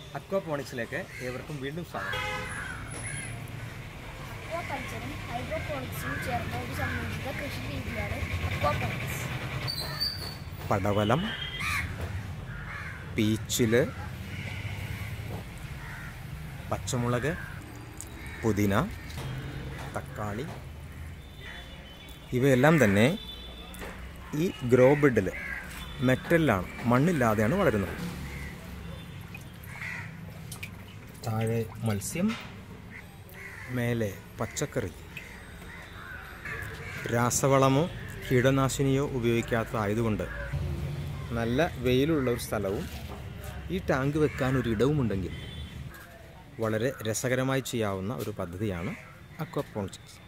അക്വാപോണിക്സിലേക്ക് ഏവർക്കും വീണ്ടും സ്വാഗതം അക്വാകൾച്ചറും ഹൈഡ്രോപോണിക്സും ചേർന്ന ഒരു സംയോജിത കൃഷി രീതിയാണ് അക്വാപോണിക്സ് പടവലം പീച്ചില് പച്ചമുളക് പുതിന തക്കാളി ഇവയെല്ലാം തന്നെ ഈ ഗ്രോ ബെഡിൽ മെറ്റലിലാണ് മണ്ണില്ലാതെയാണ് വളരുന്നത് താഴെ മത്സ്യം മേലെ പച്ചക്കറി രാസവളമോ കീടനാശിനിയോ ഉപയോഗിക്കാത്തതായതുകൊണ്ട് നല്ല വെയിലുള്ള ഒരു സ്ഥലവും ഈ ടാങ്ക് വെക്കാൻ ഒരു ഇടവുമുണ്ടെങ്കിൽ വളരെ രസകരമായി ചെയ്യാവുന്ന ഒരു പദ്ധതിയാണ് അക്വപോണിക്സ്